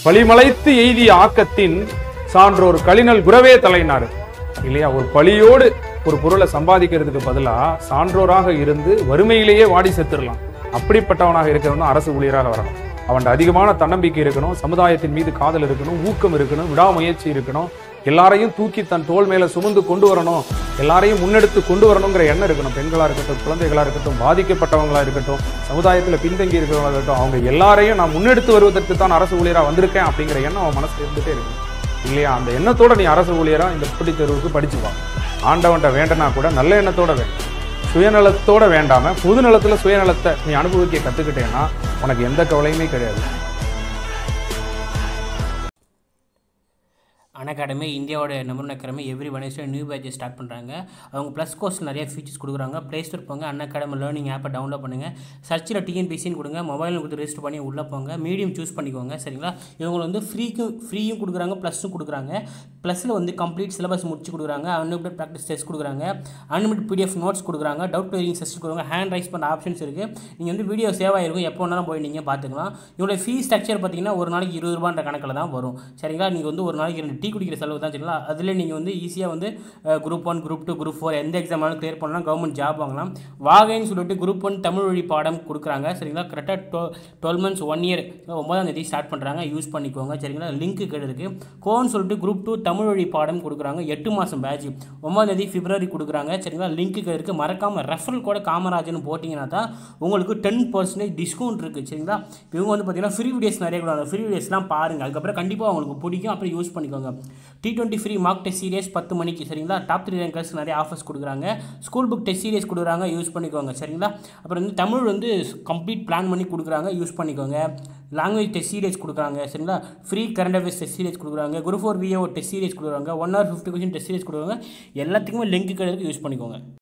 பழிமலைத்து எய்திய ஆக்கத்தின் சான்றோர் கலினல் குரவே தலைனாரு இல்லையா ஒரு பழியோடு ஒரு பொருளை சம்பாதிக்கிறதுக்கு பதிலா சான்றோராக இருந்து வறுமையிலேயே வாடி செத்துடலாம் அப்படிப்பட்டவனாக இருக்கிறவன் அரசு ஊழியராக வரணும் அவன் அதிகமான தன்னம்பிக்கை இருக்கணும் சமுதாயத்தின் மீது காதல் இருக்கணும் ஊக்கம் இருக்கணும் விடாமுயற்சி இருக்கணும் எல்லாரையும் தூக்கி தன் தோள் மேல சுமந்து கொண்டு வரணும் எல்லாரையும் முன்னெடுத்து கொண்டு வரணுங்கிற எண்ணம் இருக்கணும் பெண்களா இருக்கட்டும் குழந்தைகளா இருக்கட்டும் பாதிக்கப்பட்டவங்களா இருக்கட்டும் சமுதாயத்துல பின்தங்கி இருக்கிறவங்களா இருக்கட்டும் அவங்க எல்லாரையும் நான் முன்னெடுத்து வருவதற்கு தான் அரசு ஊழியரா வந்திருக்கேன் அப்படிங்கிற எண்ணம் அவன் மனசுல இருந்துட்டே இருக்கும் இல்லையா அந்த எண்ணத்தோட நீ அரசு ஊழியரா இந்த போட்டித் தேர்வுக்கு படிச்சு வா ஆண்டவன்ட்ட வேண்டனா கூட நல்ல எண்ணத்தோட வேண்டும் சுயநலத்தோட வேண்டாம பொது நலத்துல சுயநலத்தை நீ அனுபவிக்க கத்துக்கிட்டேன்னா உனக்கு எந்த கவலையுமே கிடையாது அகாடமி இந்தியாவோட number one academy every Wednesday new batch start பண்ணுறாங்க அவங்க ப்ளஸ் கோர்ஸ் நிறைய ஃபீச்சர்ஸ் கொடுக்குறாங்க ப்ளே ஸ்டோர் போங்க அன் அகாடமி லேர்னிங் ஆப்பை டவுன்லோட் பண்ணுங்கள் சர்ச்சில் டிஎன்பிசின்னு கொடுங்க மொபைல் கொடுத்து ரெஜிஸ்டர் பண்ணி உள்ளே போங்க மீடியம் சூஸ் பண்ணிக்கோங்க சரிங்களா இவங்க வந்து ஃப்ரீக்கும் ஃப்ரீயும் கொடுக்குறாங்க ப்ளஸும் கொடுக்குறாங்க ப்ளஸில் வந்து கம்ப்ளீட் சிலபஸ் முடிச்சு கொடுக்குறாங்க அன்லிமிட்டட் ப்ராக்டிஸ் டெஸ்ட் கொடுக்குறாங்க அன்லிமிட்டட் பிடிஎஃப் நோட்ஸ் கொடுக்குறாங்க டவுட் கிளியரிங் செஷன் கொடுக்குறாங்க ஹேண்ட் ரைஸ் பண்ண ஆப்ஷன்ஸ் இருக்குது நீங்கள் வந்து வீடியோ சேவ் ஆகிருக்கும் எப்போ வேணாலும் போய் நீங்கள் பார்த்துக்கலாம் இவங்களோட ஃபீஸ் ஸ்ட்ரக்சர் பார்த்தீங்கன்னா ஒரு நாளைக்கு இருபது ரூபான்ற கணக்கில் தான் வரும் சரிங்களா நீங்கள் வந்து ஒரு நாளைக்கு ரெண்டு டீ குடிக்கிற செலவு தான் சரிங்களா அதில் நீங்கள் வந்து ஈஸியாக வந்து group one group two group four எந்த எக்ஸாம் வேணாலும் கிளியர் பண்ணலாம் கவர்மெண்ட் ஜாப் வாங்கலாம் வாகைன்னு சொல்லிட்டு குரூப் ஒன் தமிழ் வழி பாடம் கொடுக்குறாங்க சரிங்களா கரெக்டாக டுவெ டுவெல் மந்த்ஸ் ஒன் இயர் ஒன்பதாம் தேதி ஸ்டார்ட் பண்ணுறாங்க யூஸ் பண்ணிக்கோங்க சரிங்களா லிங்க் கீழே இருக்குது கோன்னு சொல்லிட்டு குரூப் டூ தமிழ் வழி பாடம் கொடுக்குறாங்க எட்டு மாதம் பேட்ச் ஒன்பதாம் தேதி பிப்ரவரி கொடுக்குறாங்க சரிங்களா லிங்க் கீழே இருக்குது மறக்காமல் ரெஃபரல் கூட காமராஜன் போட்டிங்கன்னா தான் உங்களுக்கு டென் பர்சன்டேஜ் டிஸ்கவுண்ட் இருக்குது சரிங்களா இப்ப இவங்க வந்து பார்த்தீங்கன்னா ஃப்ரீ வீடியோஸ் நிறைய கொடுக்குறாங்க ஃப்ரீ வீடியோஸ்லாம் பாருங்கள் அதுக்கப்புறம் கண்டிப்பாக உங்களுக்கு பிடிக்கும் அப்புறம் யூஸ் பண்ணிக்கோங்க டி twenty free mark test series பத்து மணிக்கு சரிங்களா டாப் த்ரீ ரேங்கர்ஸ் நிறைய ஆஃபர்ஸ் கொடுக்குறாங்க ஸ்கூல் புக் டெஸ்ட் சீரியஸ் கொடுக்குறாங்க யூஸ் பண்ணிக்கோங்க சரிங்களா அப்புறம் வந்து தமிழ் வந்து கம்ப்ளீட் பிளான் பண்ணி கொடுக்குறாங்க யூஸ் பண்ணிக்கோங்க லாங்குவேஜ் டெஸ்ட் சீரியஸ் கொடுக்குறாங்க சரிங்களா free current affairs test series கொடுக்குறாங்க group four VAO test series கொடுக்குறாங்க one hour fifty question test series கொடுக்குறாங்க எல்லாத்துக்குமே லிங்க் கிடையாது யூஸ் பண்ணிக்கோங்க